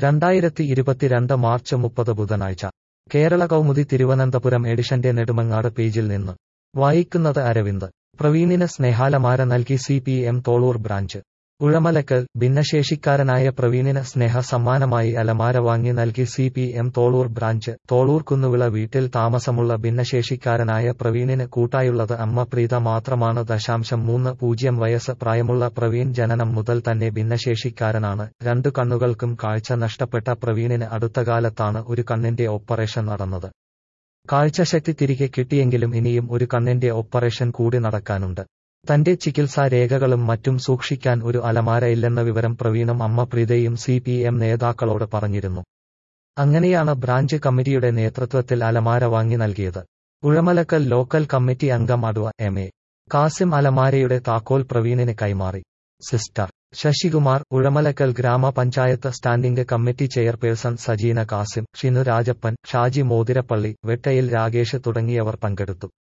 രണ്ടായിരത്തി ഇരുപത്തിരണ്ട് മാർച്ച് മുപ്പത് ബുധനാഴ്ച കേരള കൗമുദി തിരുവനന്തപുരം എഡിഷന്റെ നെടുമങ്ങാട് പേജിൽ നിന്ന് വായിക്കുന്നത് അരവിന്ദ് പ്രവീണിന് സ്നേഹാലമാര നൽകി C P M Tholoor branch Uzhamalakkal ഭിന്നശേഷിക്കാരനായ പ്രവീണിന് സ്നേഹ സമ്മാനമായി അലമാര വാങ്ങി നൽകി C P M Tholoor branch Tholoor Kunnuvila വീട്ടിൽ താമസമുള്ള ഭിന്നശേഷിക്കാരനായ പ്രവീണിന് കൂട്ടായുള്ളത് അമ്മ പ്രീത മാത്രമാണ് ദശാംശം മൂന്ന് പൂജ്യം വയസ്സ് പ്രായമുള്ള പ്രവീൺ ജനനം മുതൽ തന്നെ ഭിന്നശേഷിക്കാരനാണ് രണ്ടു കണ്ണുകൾക്കും കാഴ്ച നഷ്ടപ്പെട്ട പ്രവീണിന് അടുത്തകാലത്താണ് ഒരു കണ്ണിന്റെ ഓപ്പറേഷൻ നടന്നത് കാഴ്ചശക്തി തിരികെ കിട്ടിയെങ്കിലും ഇനിയും ഒരു കണ്ണിന്റെ ഓപ്പറേഷൻ കൂടി നടക്കാനുണ്ട് തന്റെ ചികിത്സാ രേഖകളും മറ്റും സൂക്ഷിക്കാൻ ഒരു അലമാര ഇല്ലെന്ന വിവരം പ്രവീണും അമ്മ പ്രീതയും സി പി എം നേതാക്കളോട് പറഞ്ഞിരുന്നു അങ്ങനെയാണ് ബ്രാഞ്ച് കമ്മിറ്റിയുടെ നേതൃത്വത്തിൽ അലമാര വാങ്ങി നൽകിയത് ഉഴമലക്കൽ ലോക്കൽ കമ്മിറ്റി അംഗം അഡ്വ എം എ കാസിം അലമാരയുടെ താക്കോൽ പ്രവീണിന് കൈമാറി sister Sasikumar Uzhamalakkal gramapanchayat standing committee chairperson Sajeena Kasim Shinu Rajappan Shaji Mothirappally Vettayil Ragesh തുടങ്ങിയവർ പങ്കെടുത്തു